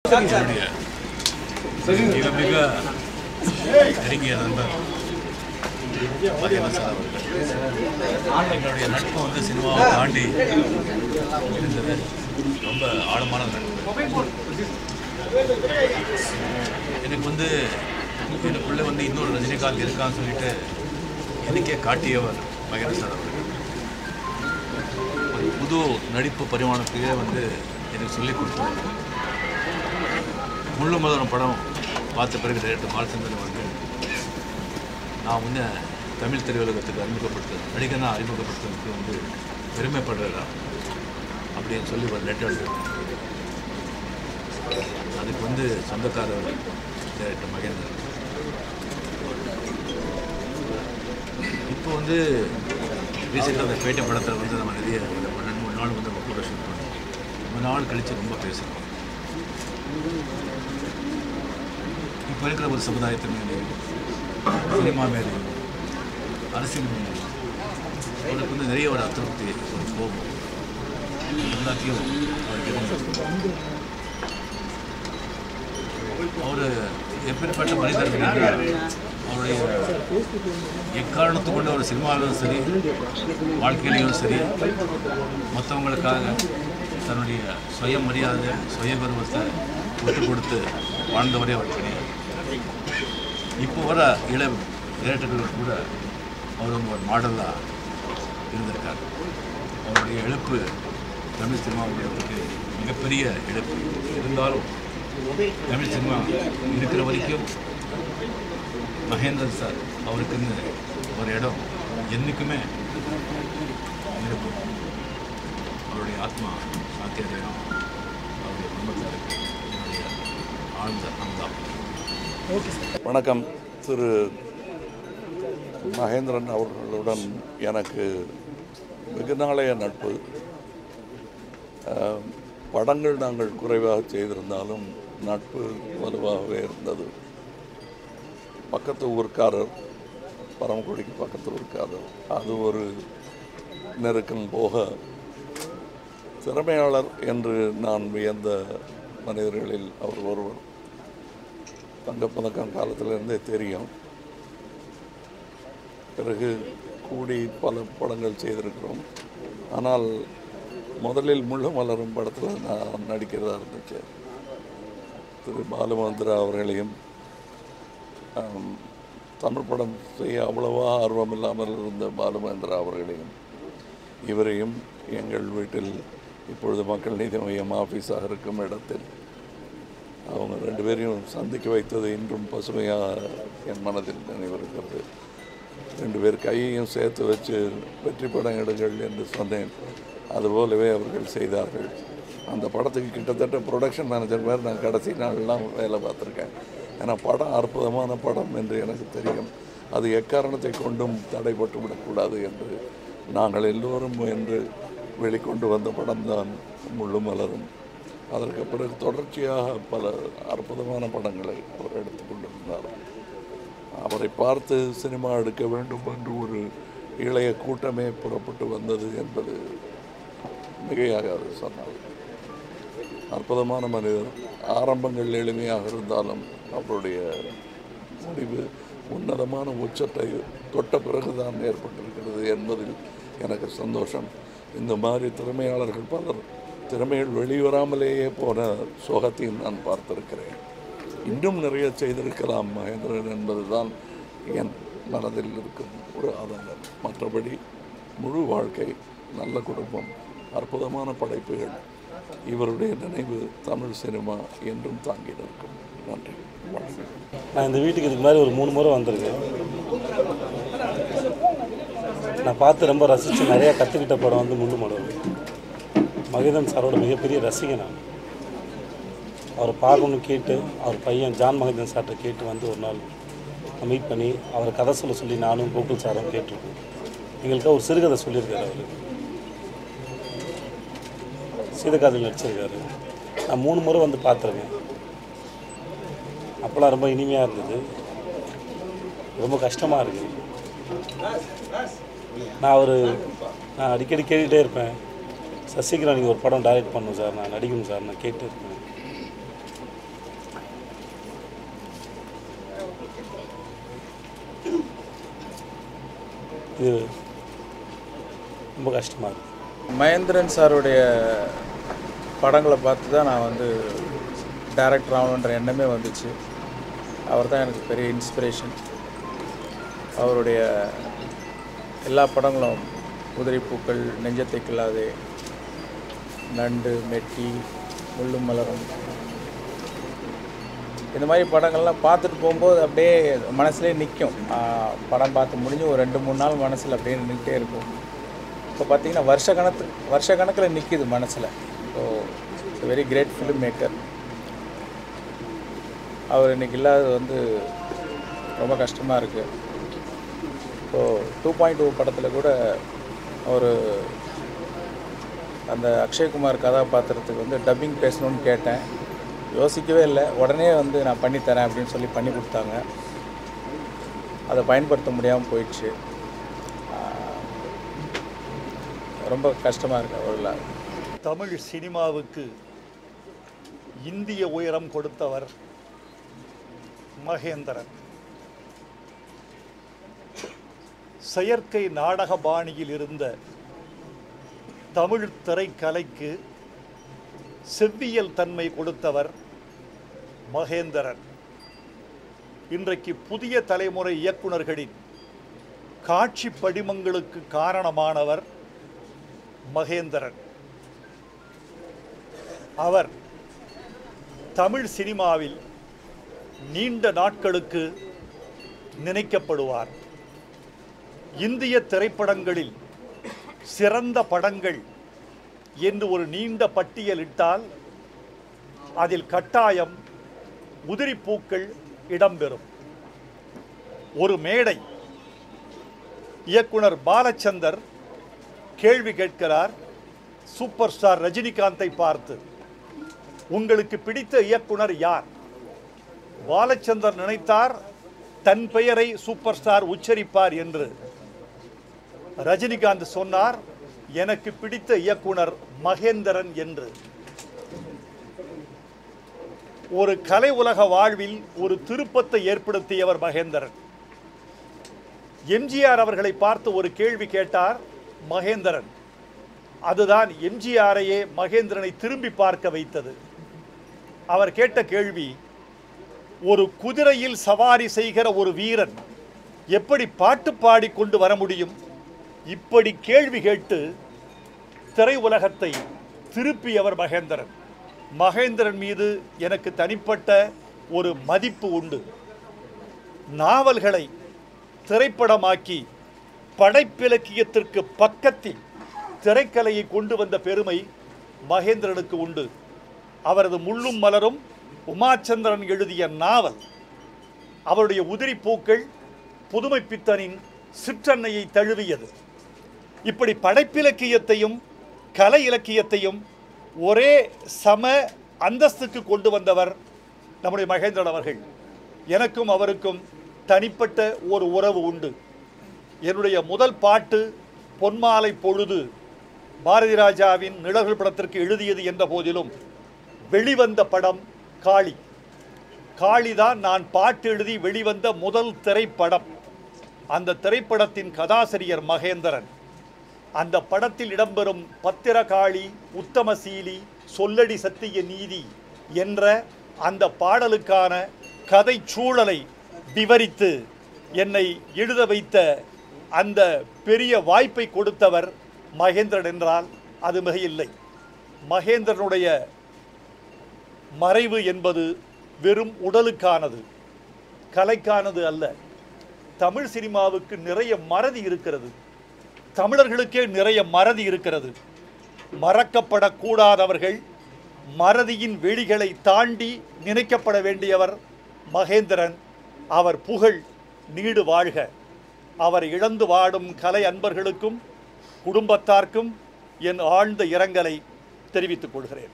என்னுடைய மிக மிக நெருங்கிய நண்பர் மகேந்திர சார் அவர்கள் எங்களுடைய நட்பு வந்து சினிமாவை தாண்டி இருந்தது ரொம்ப ஆழமான நட்பு எனக்கு வந்து எனக்குள்ளே வந்து இன்னொரு ரஜினிகாந்த் இருக்கான்னு சொல்லிட்டு எனக்கே காட்டியவர் மகேந்திர சார் அவர்கள் ஒரு புது நடிப்பு பரிமாணத்தையே வந்து எனக்கு சொல்லிக் கொடுத்தார் முள்ளு மதுரம் படம் பார்த்த பிறகு டைரக்டர் பாலச்சந்திரன் வந்து நான் முன்ன தமிழ் திரையுலகத்துக்கு அறிமுகப்படுத்த நடிகனாக அறிமுகப்படுத்துறதுக்கு வந்து பெருமைப்படுறதா அப்படின்னு சொல்லி ஒரு லெட்டர் எழுதியிருந்தேன் அதுக்கு வந்து சொந்தக்காரர் டைரக்டர் மகேந்திரன் இப்போ வந்து ரீசெண்டாக அந்த பேட்டை படத்தில் வந்து நம்ம நிறைய இந்த ரெண்டு மூணு நாள் வந்து நம்ம கூட ஷூட் பண்ணோம் ரொம்ப நாள் கழித்து ரொம்ப பேசுகிறோம் இப்போ இருக்கிற ஒரு சமுதாயத்து மேலேயும் சினிமா மேலேயும் அரசியல் மேலேயும் அவருக்கு வந்து நிறைய ஒரு அதிருப்தி ஒரு கோபம் எல்லாத்தையும் அவருக்கு இருந்தது அவர் எப்படிப்பட்ட மனிதர் அப்படின்னா, அவருடைய எக்காரணத்து கொண்டு ஒரு சினிமாவிலும் சரி வாழ்க்கையிலையும் சரி மற்றவங்களுக்காக தன்னுடைய சுய மரியாதை சுய கர்வத்தை விட்டு கொடுத்து வாழ்ந்தவரே அவர் கிடையாது இப்போ வர இளம் டேரக்டர்கள் கூட அவர் வந்து ஒரு மாடலாக இருந்திருக்கார் அவருடைய இழப்பு தமிழ் சினிமாவுக்கு மிகப்பெரிய இழப்பு இருந்தாலும் தமிழ் சினிமா இருக்கிற வரைக்கும் மகேந்திரன் சார் அவருக்குன்னு ஒரு இடம் என்றைக்குமே இருக்கும் அவருடைய ஆத்மா சாந்தி அடையணும் அவருடைய குடும்பத்தினருக்கு என்னுடைய ஆழ்ந்த அனுதாபம் வணக்கம் திரு மகேந்திரன் அவர்களுடன் எனக்கு வெகு நாளைய நட்பு அஹ், படங்கள் நாங்கள் குறைவாக செய்திருந்தாலும் நட்பு வலுவாகவே இருந்தது பக்கத்து ஊர்க்காரர் பரமக்குடிக்கு பக்கத்து ஊர்க்காரர் அது ஒரு நெருக்கம் போக திறமையாளர் என்று நான் வியந்த மனிதர்களில் அவர் ஒருவர் தங்கப்பதக்கம் காலத்திலிருந்தே தெரியும் பிறகு கூடி பல படங்கள் செய்திருக்கிறோம் ஆனால் முதலில் முள்ளு மலரும் படத்தில் நான் நடிக்கிறதா இருந்துச்சு திரு பாலுமந்திரா அவர்களையும் ஆம், தமிழ் படம் செய்ய அவ்வளவா ஆர்வம் இல்லாமல் இருந்த பாலுமந்திரா அவர்களையும் இவரையும் எங்கள் வீட்டில் இப்பொழுது மக்கள் நீதி மையம் ஆஃபீஸாக இருக்கும் இடத்தில் அவங்க ரெண்டு பேரையும் சந்திக்க வைத்தது இன்றும் பசுமையாக என் மனதில் நினைவிருக்கிறது ரெண்டு பேர் கையையும் சேர்த்து வச்சு வெற்றி படம் எடுங்கள் என்று சொன்னேன் அதுபோலவே அவர்கள் செய்தார்கள் அந்த படத்துக்கு கிட்டத்தட்ட ப்ரொடக்ஷன் மேனேஜர் மாதிரி நான் கடைசி நாள்லாம் வேலை பார்த்துருக்கேன் ஏன்னா படம் அற்புதமான படம் என்று எனக்கு தெரியும் அது எக்காரணத்தை கொண்டும் தடைப்பட்டு விடக்கூடாது என்று நாங்கள் எல்லோரும் என்று வெளிக்கொண்டு வந்த படம்தான் முள்ளு மலரும் அதற்கு பிறகு தொடர்ச்சியாக பல அற்புதமான படங்களை அவர் எடுத்துக்கொண்டிருந்தார் அவரை பார்த்து சினிமா எடுக்க வேண்டும் என்று ஒரு இளைய கூட்டமே புறப்பட்டு வந்தது என்பது மிகையாகாது சொன்னால் அற்புதமான மனிதர் ஆரம்பங்கள் எளிமையாக இருந்தாலும் அவருடைய முடிவு உன்னதமான உச்சத்தை தொட்ட பிறகுதான் ஏற்பட்டிருக்கிறது என்பதில் எனக்கு சந்தோஷம் இந்த மாதிரி திறமையாளர்கள் பலர் திறமைகள் வெளிவராமலேயே போன சோகத்தையும் நான் பார்த்திருக்கிறேன் இன்னும் நிறைய செய்திருக்கலாம் மகேந்திரன் என்பதுதான் என் மனதில் இருக்கும் ஒரு ஆதங்கம் மற்றபடி முழு வாழ்க்கை நல்ல குடும்பம் அற்புதமான படைப்புகள் இவருடைய நினைவு தமிழ் சினிமா என்றும் தாங்கி நிற்கும் நன்றி வணக்கம் நான் இந்த வீட்டுக்கு இதுக்கு மாதிரி ஒரு மூணு முறை வந்திருக்கேன் நான் பார்த்து ரொம்ப ரசித்து நிறையா கற்றுக்கிட்ட படம் வந்து முள்ளு மலர் மகேந்திரன் சாரோட மிகப்பெரிய ரசிகன் நான் அவரை பார்க்கணும்னு கேட்டு அவர் பையன் ஜான் மகேந்திரன் சார்கிட்ட கேட்டு வந்து ஒரு நாள் மீட் பண்ணி அவரை கதை சொல்ல சொல்லி நானும் கோகுல் சாரும் கேட்டிருக்கோம் எங்களுக்காக ஒரு சிறுகதை சொல்லியிருக்காரு அவர் சீதக்காதில் நடிச்சிருக்காரு நான் மூணு முறை வந்து பார்த்துருக்கேன் அப்போல்லாம் ரொம்ப இனிமையாக இருந்தது ரொம்ப கஷ்டமாக இருக்குது நான் அவர் நான் அடிக்கடி கேட்டுகிட்டே இருப்பேன் சார் சீக்கிரம் நீங்கள் ஒரு படம் டைரக்ட் பண்ணணும் சார் நான் நடிக்கணும் சார் நான் கேட்டு இருப்பேன் இது ரொம்ப கஷ்டமாக இருக்குது மகேந்திரன் சாருடைய படங்களை பார்த்து தான் நான் வந்து டைரக்டர் ஆகணுன்ற எண்ணமே வந்துச்சு அவர் தான் எனக்கு பெரிய இன்ஸ்பிரேஷன் அவருடைய எல்லா படங்களும் உதிரி பூக்கள் நெஞ்சத்தை கில்லாதே நண்டு மெட்டி முள்ளும் மலரும் இந்த மாதிரி படங்கள்லாம் பார்த்துட்டு போகும்போது அப்படியே மனசுலேயே நிற்கும் படம் பார்த்து முடிஞ்சு ஒரு ரெண்டு மூணு நாள் மனசில் அப்படியே நின்றுட்டே இருக்கும் இப்போ பார்த்தீங்கன்னா வருஷ கணக்கு வருஷ கணக்கில் நிற்கிது மனசில் so very great film maker அவர் இன்னைக்கு இல்லாதது வந்து ரொம்ப கஷ்டமாக இருக்குது இப்போது டூ பாயிண்ட் டூ படத்தில் கூட ஒரு அந்த அக்ஷய்குமார் கதாபாத்திரத்துக்கு வந்து டப்பிங் பேசணும்னு கேட்டேன் யோசிக்கவே இல்லை உடனே வந்து நான் பண்ணித்தரேன் அப்படின்னு சொல்லி பண்ணி கொடுத்தாங்க அதை பயன்படுத்த முடியாமல் போயிடுச்சு ஆஹ் ரொம்ப கஷ்டமாக இருக்கு அவர்களால் தமிழ் சினிமாவுக்கு இந்திய உயரம் கொடுத்தவர் மகேந்திரன் செயற்கை நாடக பாணியில் இருந்த தமிழ் திரைக்கலைக்கு செவ்வியல் தன்மை கொடுத்தவர் மகேந்திரன் இன்றைக்கு புதிய தலைமுறை இயக்குனர்களின் காட்சி படிமங்களுக்கு காரணமானவர் மகேந்திரன் அவர் தமிழ் சினிமாவில் நீண்ட நாட்களுக்கு நினைக்கப்படுவார் இந்திய திரைப்படங்களில் சிறந்த படங்கள் என்று ஒரு நீண்ட பட்டியலிட்டால் அதில் கட்டாயம் உதிரிப்பூக்கள் இடம்பெறும் ஒரு மேடை இயக்குனர் பாலச்சந்தர் கேள்வி கேட்கிறார் சூப்பர் ஸ்டார் ரஜினிகாந்தை பார்த்து உங்களுக்கு பிடித்த இயக்குனர் யார் பாலச்சந்தர் நினைத்தார் தன் பெயரை சூப்பர் ஸ்டார் உச்சரிப்பார் என்று ரஜினிகாந்த் சொன்னார் எனக்கு பிடித்த இயக்குனர் மகேந்திரன் என்று ஒரு கலை உலக வாழ்வில் ஒரு திருப்பத்தை ஏற்படுத்தியவர் மகேந்திரன் எம்ஜிஆர் அவர்களை பார்த்து ஒரு கேள்வி கேட்டார் மகேந்திரன் அதுதான் எம்ஜிஆரையே மகேந்திரனை திரும்பி பார்க்க வைத்தது அவர் கேட்ட கேள்வி ஒரு குதிரையில் சவாரி செய்கிற ஒரு வீரன் எப்படி பாட்டு பாடி கொண்டு வர முடியும் இப்படி கேள்வி கேட்டு திரை உலகத்தை திருப்பியவர் மகேந்திரன் மகேந்திரன் மீது எனக்கு தனிப்பட்ட ஒரு மதிப்பு உண்டு நாவல்களை திரைப்படமாக்கி படைப்பிலக்கியத்திற்கு பக்கத்தில் திரைக்கலையை கொண்டு வந்த பெருமை மகேந்திரனுக்கு உண்டு அவரது முள்ளும் மலரும் உமாச்சந்திரன் எழுதிய நாவல் அவருடைய உதிரி பூக்கள் புதுமை பித்தனின் சிற்றன்னையை தழுவியது இப்படி படைப்பிலக்கியத்தையும் கலை இலக்கியத்தையும் ஒரே சம அந்தஸ்துக்கு கொண்டு வந்தவர் நம்முடைய மகேந்திரன் அவர்கள் எனக்கும் அவருக்கும் தனிப்பட்ட ஒரு உறவு உண்டு என்னுடைய முதல் பாட்டு பொன்மாலை பொழுது பாரதி ராஜாவின் நிழல்கள் படத்திற்கு எழுதியது என்ற போதிலும் வெளிவந்த படம் காளி காளிதான் நான் பாட்டு எழுதி வெளிவந்த முதல் திரைப்படம் அந்த திரைப்படத்தின் கதாசிரியர் மகேந்திரன் அந்த படத்தில் இடம்பெறும் பத்திரகாளி உத்தமசீலி சொல்லடி சத்திய நீதி என்ற அந்த பாடலுக்கான கதை சூழலை விவரித்து என்னை எழுத வைத்த அந்த பெரிய வாய்ப்பை கொடுத்தவர் மகேந்திரன் என்றால் அது மிகையில்லை மகேந்திரனுடைய மறைவு என்பது வெறும் உடலுக்கானது கலைக்கானது அல்ல தமிழ் சினிமாவுக்கு நிறைய மறதி இருக்கிறது தமிழர்களுக்கே நிறைய மறதி இருக்கிறது மறக்கப்படக்கூடாதவர்கள் மறதியின் வெளிகளை தாண்டி நினைக்கப்பட வேண்டியவர் மகேந்திரன் அவர் புகழ் நீடு வாழ்க அவர் இழந்து வாடும் கலை அன்பர்களுக்கும் குடும்பத்தார்க்கும் என் ஆழ்ந்த இரங்கலை தெரிவித்துக் கொள்கிறேன்